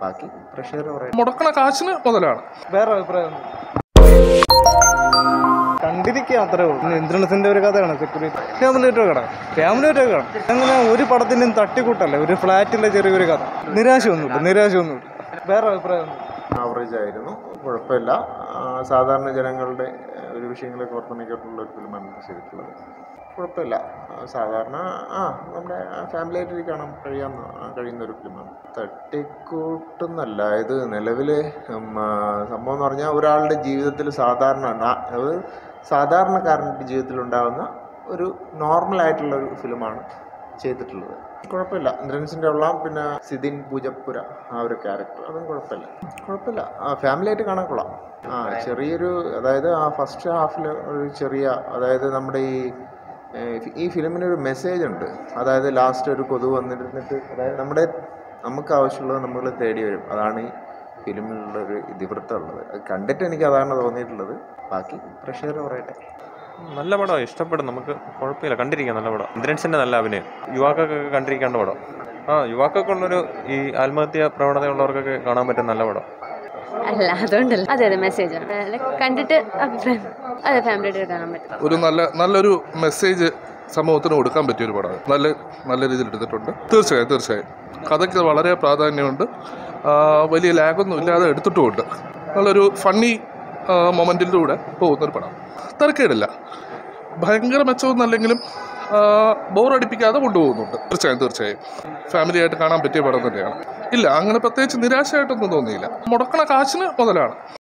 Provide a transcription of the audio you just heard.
ബാക്കി പ്രഷർ പറയട്ടെ മുടക്കണ കാശിന് മുതലാണ് വേറെ അഭിപ്രായം കണ്ടിരിക്കുക അത്രേ ഉള്ളൂ പിന്നെ ഇന്ദ്രൻസിന്റെ ഒരു കഥയാണ് സെക്യൂരിറ്റി ഫാമിലി ആയിട്ട് കാണാം ഫാമിലി ആയിട്ട് കാണാം അങ്ങനെ ഒരു പടത്തിനും തട്ടിക്കൂട്ടല്ല ഒരു ഫ്ലാറ്റിലെ ചെറിയൊരു കഥ നിരാശയൊന്നുമില്ല നിരാശയൊന്നുമില്ല വേറെ അഭിപ്രായം ആവറേജ് ആയിരുന്നു കുഴപ്പമില്ല ആ, സാധാരണ ജനങ്ങളുടെ ആ, ഒരു വിഷയങ്ങളെ ഓർമ്മയ്ക്കായിട്ടുള്ള ഒരു ഫിലിമാണ് ചെയ്തിട്ടുള്ളത് കുഴപ്പമില്ല ആ, സാധാരണ ആ നമ്മുടെ ഫാമിലി ആയിട്ട് കാണാൻ കഴിയാവുന്ന ആ, കഴിയുന്ന ഒരു ഫിലിമാണ് തട്ടിക്കൂട്ടുന്നല്ല ഇത് നിലവിൽ സംഭവം എന്ന് പറഞ്ഞാൽ ഒരാളുടെ ജീവിതത്തിൽ സാധാരണ നാ- അത് സാധാരണക്കാരൻ്റെ ജീവിതത്തിൽ ഉണ്ടാകുന്ന ഒരു നോർമൽ ആയിട്ടുള്ള ഒരു ഫിലിമാണ് ചെയ്തിട്ടുള്ളത് കുഴപ്പമില്ല ഇന്ദ്രൻസിൻ്റെ ഉള്ള പിന്നെ സിദിൻ പൂജപ്പുര ആ ഒരു ക്യാരക്ടർ അതും കുഴപ്പമില്ല കുഴപ്പമില്ല ആ ഫാമിലി ആയിട്ട് കാണാൻ കൊള്ളാം ആ ചെറിയൊരു അതായത് ആ ഫസ്റ്റ് ഹാഫിൽ ഒരു ചെറിയ അതായത് നമ്മുടെ ഈ ഏഹ്, ഈ ഫിലിമിനൊരു മെസ്സേജ് ഉണ്ട് അതായത് ലാസ്റ്റ് ഒരു കൊതു വന്നിരുന്നിട്ട് അതായത് നമ്മുടെ നമുക്ക് ആവശ്യമുള്ളത് നമ്മൾ തേടി വരും അതാണ് ഈ ഫിലിമിലുള്ള ഒരു ഇതിവൃത്തം ഉള്ളത് അത് കണ്ടിട്ട് എനിക്ക് അതാണ് തോന്നിയിട്ടുള്ളത് ബാക്കി പ്രഷർ പറയട്ടെ നല്ല പടം ഇഷ്ടപ്പെടും നമുക്ക് കുഴപ്പമില്ല കണ്ടിരിക്കാം നല്ല പടം ഇന്ദ്രൻസിന്റെ നല്ല അഭിനയം യുവാക്കൾക്കൊക്കെ കണ്ടിരിക്കേണ്ട പടം ആ യുവാക്കൾക്കുള്ളൊരു ഈ ആത്മഹത്യ പ്രവണതയുള്ളവർക്കൊക്കെ കാണാൻ പറ്റുന്ന നല്ല പടം അല്ല അതുകൊണ്ടല്ല അതെ അതെ മെസ്സേജ് കണ്ടിട്ട് അഭിപ്രായം അതെ ഫാമിലി ആയിട്ട് കാണാൻ പറ്റും ഒരു നല്ല നല്ലൊരു മെസ്സേജ് സമൂഹത്തിന് കൊടുക്കാൻ പറ്റിയ ഒരു പടമാണ് നല്ല നല്ല രീതിയിൽ എടുത്തിട്ടുണ്ട് തീർച്ചയായും തീർച്ചയായും കഥയ്ക്ക് വളരെ പ്രാധാന്യമുണ്ട് ആ, വലിയ ലാഗൊന്നും ഇല്ലാതെ എടുത്തിട്ടുമുണ്ട് നല്ലൊരു ഫണ്ണി മൊമെൻറ്റിലൂടെ പോകുന്നൊരു പടം തിരക്കേടില്ല ഭയങ്കര മെച്ചമൊന്നല്ലെങ്കിലും ബോറടിപ്പിക്കാതെ കൊണ്ടുപോകുന്നുണ്ട് തീർച്ചയായും തീർച്ചയായും ഫാമിലി ആയിട്ട് കാണാൻ പറ്റിയ പടം തന്നെയാണ് ഇല്ല അങ്ങനെ പ്രത്യേകിച്ച് നിരാശയായിട്ടൊന്നും തോന്നിയില്ല മുടക്കണ കാശിന് മുതലാണ്